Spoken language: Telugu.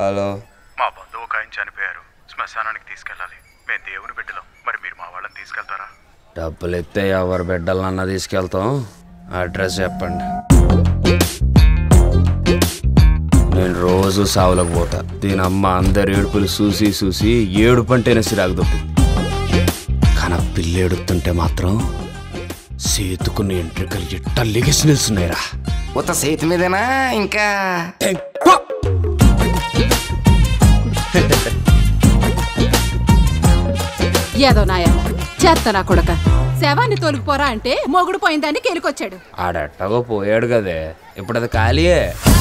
హలో మా బంధువు ఒక ఆయన చనిపోయారు శ్మశానానికి తీసుకెళ్ళాలి మేము దేవుని బిడ్డలం మరి మీరు మా వాళ్ళని తీసుకెళ్తారా డబ్బులు ఇస్తే ఎవరి బిడ్డలన్నా తీసుకెళ్తాం అడ్రస్ చెప్పండి నేను రోజు సావులకు పోతా దీని అమ్మ అందరి ఏడుపులు చూసి చూసి ఏడుపు అంటేనే సిరాకు దొప్పింది కానీ ఆ పిల్ల ఏడుతుంటే మాత్రం సేతుకున్న ఎంట్రికలు ఎట్ట లిగిసి నిల్చున్నాయిరా ఉత్త చేతి మీదేనా ఇంకా ఏదో నాయా చేత్తనా కొడక శవాన్ని తొలగిపోరా అంటే మొగుడు పోయిందని కెలికొచ్చాడు ఆడెట్టగో పోయాడు కదే ఇప్పుడు అది ఖాళీయే